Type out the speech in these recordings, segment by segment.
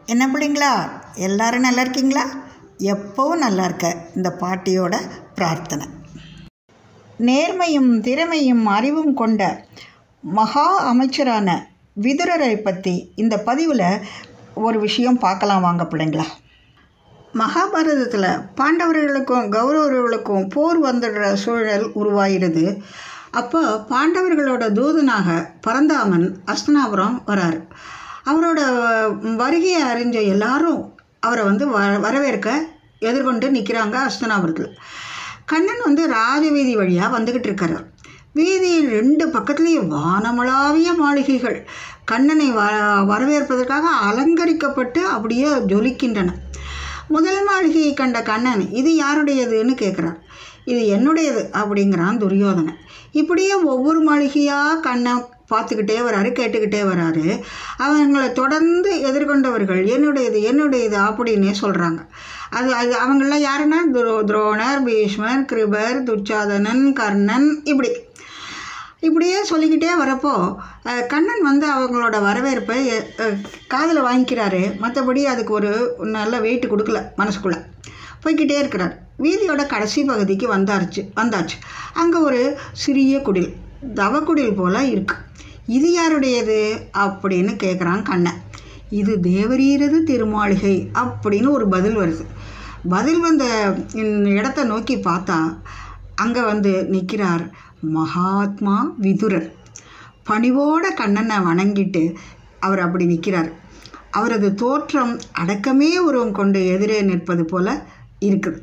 என்ன பிள்ளைங்களா எல்லாரும் நல்லா இருக்கீங்களா எப்போவும் நல்லா இருக்க இந்த பாட்டியோட பிரார்த்தனை நேர்மையும் திறமையும் அறிவும் கொண்ட மகா அமைச்சரான விதுரரை பற்றி இந்த பதிவில் ஒரு விஷயம் பார்க்கலாம் வாங்க பிள்ளைங்களா மகாபாரதத்தில் பாண்டவர்களுக்கும் கௌரவர்களுக்கும் போர் வந்துடுற சூழல் உருவாயிடுது அப்போ பாண்டவர்களோட தூதனாக பரந்தாமன் அஸ்தனாபுரம் வரார் அவரோட வருகையை அறிஞ்ச எல்லாரும் அவரை வந்து வ வரவேற்க எதிர்கொண்டு நிற்கிறாங்க அஸ்தனாபுரத்தில் கண்ணன் வந்து ராஜவீதி வழியாக வந்துக்கிட்டு இருக்காரு வீதியில் ரெண்டு பக்கத்துலேயும் வானமளாவிய மாளிகைகள் கண்ணனை வ வரவேற்பதற்காக அலங்கரிக்கப்பட்டு அப்படியே ஜொலிக்கின்றன முதல் மாளிகையை கண்ட கண்ணன் இது யாருடையதுன்னு கேட்குறான் இது என்னுடையது அப்படிங்கிறான் துரியோதனன் இப்படியே ஒவ்வொரு மாளிகையாக கண்ணை பார்த்துக்கிட்டே வராரு கேட்டுக்கிட்டே வராரு அவங்களை தொடர்ந்து எதிர்கொண்டவர்கள் என்னுடையது என்னுடையது அப்படின்னே சொல்கிறாங்க அது அது அவங்களாம் யாருன்னா துரோ துரோணர் பீஷ்மர் கிருபர் துச்சாதனன் கர்ணன் இப்படி இப்படியே சொல்லிக்கிட்டே வரப்போ அஹ், கண்ணன் வந்து அவங்களோட வரவேற்பை காதில் வாங்கிக்கிறாரு மற்றபடி அதுக்கு ஒரு நல்ல வெயிட் கொடுக்கல மனசுக்குள்ளே போய்கிட்டே இருக்கிறார் வீதியோட கடைசி பகுதிக்கு வந்தாச்சு வந்தாச்சு அங்கே ஒரு சிறிய குடில் தவக்குடில் போல் இருக்கு இது யாருடையது அப்படின்னு கேட்குறான் கண்ணன் இது தேவரீரது திருமாளிகை அப்படின்னு ஒரு பதில் வருது பதில் வந்த இந்த இடத்த நோக்கி பார்த்தா அங்கே வந்து நிற்கிறார் மகாத்மா விதுரர் பணிவோட கண்ணனை வணங்கிட்டு அவர் அப்படி நிற்கிறார் அவரது தோற்றம் அடக்கமே உருவம் கொண்டு எதிரே நிற்பது போல இருக்குது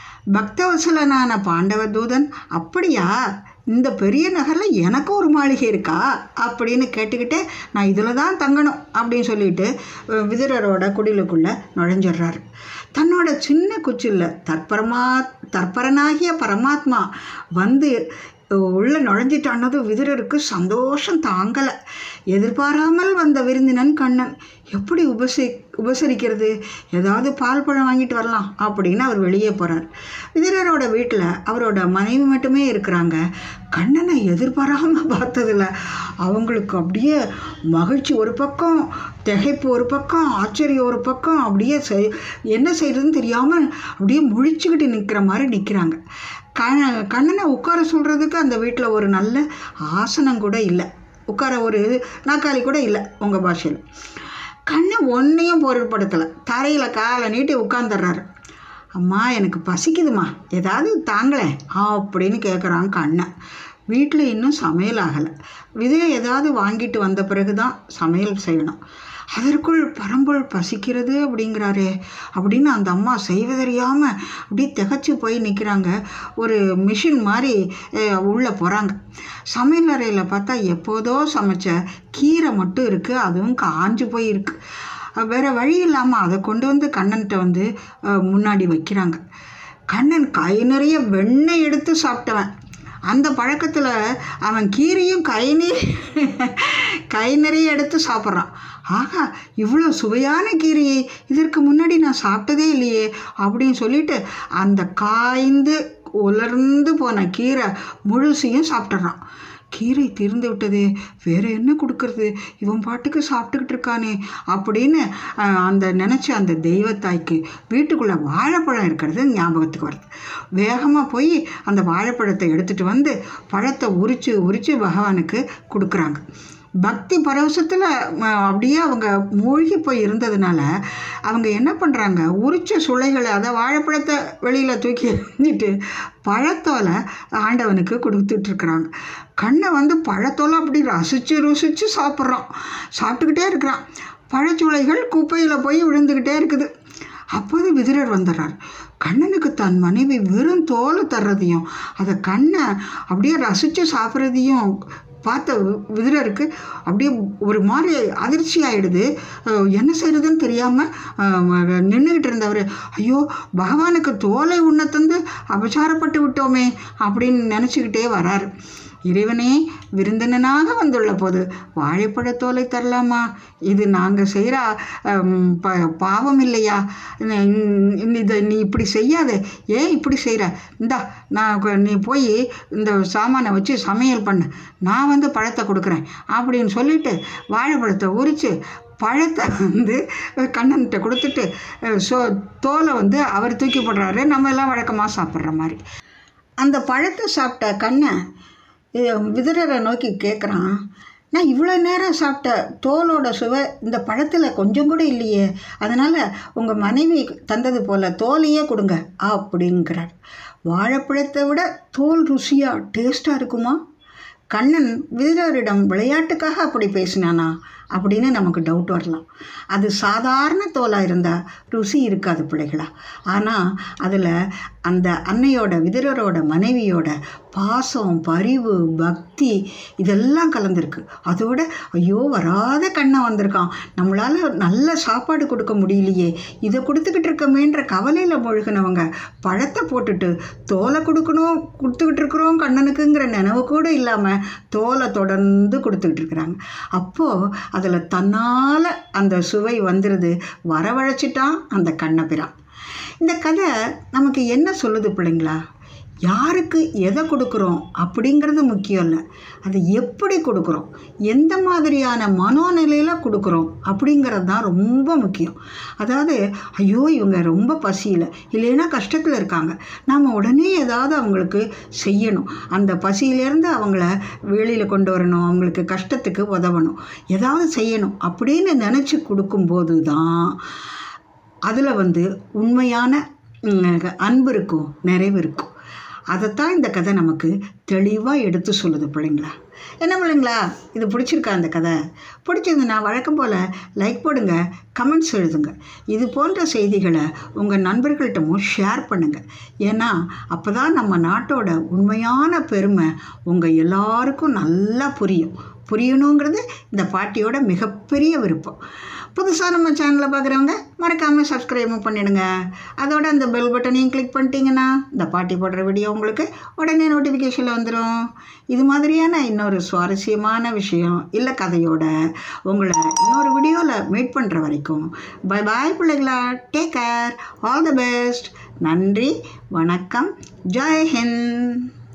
பக்தவசலனான பாண்டவ தூதன் அப்படியா இந்த பெரிய நகரில் எனக்கு ஒரு மாளிகை இருக்கா அப்படின்னு கேட்டுக்கிட்டே நான் இதில் தான் தங்கணும் அப்படின்னு சொல்லிட்டு அஹ், விதுரரோட குடிலுக்குள்ளே நுழைஞ்சிடுறாரு தன்னோட சின்ன குச்சியில் தற்பரமா தற்பரனாகிய பரமாத்மா வந்து உள்ளே நுழைஞ்சிட்டானது விதுரருக்கு சந்தோஷம் தாங்கலை எதிர்பாராமல் வந்த விருந்தினன் கண்ணன் எப்படி உபசரி உபசரிக்கிறது ஏதாவது பால் பழம் வாங்கிட்டு வரலாம் அப்படின்னு அவர் வெளியே போகிறார் விதுரரோட வீட்டில் அவரோட மனைவி மட்டுமே இருக்கிறாங்க கண்ணனை எதிர்பாராமல் பார்த்ததில்ல அவங்களுக்கு அப்படியே மகிழ்ச்சி ஒரு பக்கம் திகைப்பு ஒரு பக்கம் ஆச்சரியம் ஒரு பக்கம் அப்படியே செய் என்ன செய்யறதுன்னு தெரியாமல் அப்படியே முழிச்சுக்கிட்டு நிற்கிற மாதிரி நிற்கிறாங்க கண்ண கண்ணனை உட்கார சொல்கிறதுக்கு அந்த வீட்டில் ஒரு நல்ல ஆசனம் கூட இல்லை உட்கார ஒரு நாற்காலி கூட இல்லை உங்கள் பாஷையில் கண்ணை ஒன்றையும் பொருட்படுத்தலை தரையில் காலை நீட்டி உட்காந்துடுறாரு அம்மா எனக்கு பசிக்குதுமா ஏதாவது தாங்களேன் அப்படின்னு கேட்குறான் கண்ணன் வீட்டில் இன்னும் சமையல் ஆகலை விதையை ஏதாவது வாங்கிட்டு வந்த பிறகு தான் சமையல் செய்யணும் அதற்குள் பரம்பொருள் பசிக்கிறது அப்படிங்கிறாரே அப்படின்னு அந்த அம்மா செய்வதறியாமல் அப்படியே திகச்சு போய் நிற்கிறாங்க ஒரு மிஷின் மாதிரி அஹ், உள்ளே போகிறாங்க சமையல் அறையில் பார்த்தா எப்போதோ சமைச்ச கீரை மட்டும் இருக்குது அதுவும் காஞ்சு போய் இருக்கு அஹ், வேற வழி இல்லாமல் அதை கொண்டு வந்து கண்ணன்கிட்ட வந்து அஹ், முன்னாடி வைக்கிறாங்க கண்ணன் கை நிறைய வெண்ணெய் எடுத்து சாப்பிட்டவன் அந்த பழக்கத்தில் அவன் கீரையும் கை நிறைய கை நிறைய எடுத்து சாப்பிட்றான் ஆகா இவ்வளோ சுவையான கீரையை இதற்கு முன்னாடி நான் சாப்பிட்டதே இல்லையே அப்படின்னு சொல்லிட்டு அந்த காய்ந்து உலர்ந்து போன கீரை முழுசையும் சாப்பிட்றான் கீரை தீர்ந்து விட்டதே வேற என்ன கொடுக்கறது இவன் பாட்டுக்கு சாப்பிட்டுக்கிட்டு இருக்கானே அப்படின்னு அஹ், அந்த நினச்ச அந்த தெய்வத்தாய்க்கு வீட்டுக்குள்ளே வாழைப்பழம் இருக்கிறது ஞாபகத்துக்கு வருது வேகமாக போய் அந்த வாழைப்பழத்தை எடுத்துகிட்டு வந்து பழத்தை உரித்து உரித்து பகவானுக்கு கொடுக்குறாங்க பக்தி பரவசத்தில் அப்படியே அவங்க மூழ்கி போய் இருந்ததுனால அவங்க என்ன பண்ணுறாங்க உரிச்ச சுளைகளை அதை வாழைப்பழத்தை வெளியில் தூக்கி எறிஞ்சிட்டு பழத்தோலை ஆண்டவனுக்கு கொடுத்துட்ருக்குறாங்க கண்ணை வந்து பழத்தோலை அப்படி ரசித்து ருசித்து சாப்பிட்றான் சாப்பிட்டுக்கிட்டே இருக்கிறான் பழச்சுளைகள் குப்பையில் போய் விழுந்துக்கிட்டே இருக்குது அப்போது விதுரர் வந்துடுறார் கண்ணனுக்கு தன் மனைவி வெறும் தோலை தர்றதையும் அதை கண்ணை அப்படியே ரசித்து சாப்பிட்றதையும் பார்த்த வி- விதுரருக்கு அப்படியே ஒரு மாதிரி அதிர்ச்சி ஆயிடுது அஹ் என்ன செய்யறதுன்னு தெரியாமல் நின்றுக்கிட்டு இருந்தவர் ஐயோ பகவானுக்கு தோலை உண்ண தந்து அபச்சாரப்பட்டு விட்டோமே அப்படின்னு நினச்சிக்கிட்டே வராரு இறைவனே விருந்தினனாக வந்துள்ள போது வாழைப்பழத்தோலை தரலாமா இது நாங்கள் செய்கிற ப பாவம் இல்லையா ந- இந்த- இதை நீ இப்படி செய்யாத ஏன் இப்படி செய்கிற இந்தா நான் கொ- நீ போய் இந்த சாமானை வச்சு சமையல் பண்ணு நான் வந்து பழத்தை கொடுக்குறேன் அப்படின்னு சொல்லிட்டு வாழைப்பழத்தை உரித்து பழத்தை வந்து கண்ணன்கிட்ட கொடுத்துட்டு அஹ், சோ தோலை வந்து அவர் தூக்கி போடுறாரு நம்ம எல்லாம் வழக்கமாக சாப்பிட்ற மாதிரி அந்த பழத்தை சாப்பிட்ட கண்ணன் அஹ், விதுரரை நோக்கி கேட்குறான் நான் இவ்வளோ நேரம் சாப்பிட்ட தோலோட சுவை இந்த பழத்தில் கொஞ்சம் கூட இல்லையே அதனால் உங்கள் மனைவி தந்தது போல் தோலையே கொடுங்க அப்படிங்கிறார் வாழைப்பழத்தை விட தோல் ருசியாக டேஸ்ட்டாக இருக்குமா கண்ணன் விதுரரிடம் விளையாட்டுக்காக அப்படி பேசினானா அப்படின்னு நமக்கு டவுட் வரலாம் அது சாதாரண தோலாக இருந்தால் ருசி இருக்காது பிள்ளைகளா ஆனால் அதில் அந்த அன்னையோட விதுரரோட மனைவியோட பாசம் பரிவு பக்தி இதெல்லாம் கலந்துருக்கு அதோட ஐயோ வராத கண்ணன் வந்திருக்கான் நம்மளால் நல்ல சாப்பாடு கொடுக்க முடியலையே இதை கொடுத்துக்கிட்டு இருக்கமேன்ற கவலையில் மூழ்கினவங்க பழத்தை போட்டுட்டு தோலை கொடுக்கணும் கொடுத்துக்கிட்டு இருக்கிறோம் கண்ணனுக்குங்கிற நினைவு கூட இல்லாமல் தோலை தொடர்ந்து கொடுத்துக்கிட்டு இருக்கிறாங்க அப்போது அதில் தன்னால் அந்த சுவை வந்துடுது வரவழைச்சிட்டான் அந்த கண்ணபிரான் இந்த கதை நமக்கு என்ன சொல்லுது பிள்ளைங்களா யாருக்கு எதை கொடுக்குறோம் அப்படிங்கிறது முக்கியம் இல்லை அதை எப்படி கொடுக்குறோம் எந்த மாதிரியான மனோநிலையில் கொடுக்குறோம் அப்படிங்கிறது தான் ரொம்ப முக்கியம் அதாவது ஐயோ இவங்க ரொம்ப பசியில் இல்லைன்னா கஷ்டத்தில் இருக்காங்க நாம் உடனே ஏதாவது அவங்களுக்கு செய்யணும் அந்த பசியிலேருந்து அவங்கள வெளியில் கொண்டு வரணும் அவங்களுக்கு கஷ்டத்துக்கு உதவணும் ஏதாவது செய்யணும் அப்படின்னு நினச்சி கொடுக்கும்போது தான் அதில் வந்து உண்மையான ம், அன்பு இருக்கும் நிறைவு இருக்கும் அதைத்தான் இந்த கதை நமக்கு தெளிவாக எடுத்து சொல்லுது பிள்ளைங்களா என்ன பிள்ளைங்களா இது பிடிச்சிருக்கா இந்த கதை பிடிச்சிருந்துன்னா வழக்கம் போல் லைக் போடுங்க கமெண்ட்ஸ் எழுதுங்க இது போன்ற செய்திகளை உங்கள் நண்பர்கள்ட்டமும் ஷேர் பண்ணுங்கள் ஏன்னா அப்போ தான் நம்ம நாட்டோட உண்மையான பெருமை உங்கள் எல்லாருக்கும் நல்லா புரியும் புரியணுங்கிறது இந்த பாட்டியோட மிகப்பெரிய விருப்பம் புதுசாக நம்ம சேனலை பார்க்குறவங்க மறக்காமல் சப்ஸ்கிரைபும் பண்ணிடுங்க அதோட அந்த பெல் பட்டனையும் கிளிக் பண்ணிட்டீங்கன்னா இந்த பாட்டி போடுற வீடியோ உங்களுக்கு உடனே நோட்டிஃபிகேஷனில் வந்துடும் இது மாதிரியான இன்னொரு சுவாரஸ்யமான விஷயம் இல்லை கதையோட உங்களை இன்னொரு வீடியோவில் மீட் பண்ணுற வரைக்கும் பை பாய் பிள்ளைகளா take care all the best நன்றி வணக்கம் ஜெய் ஹிந்த்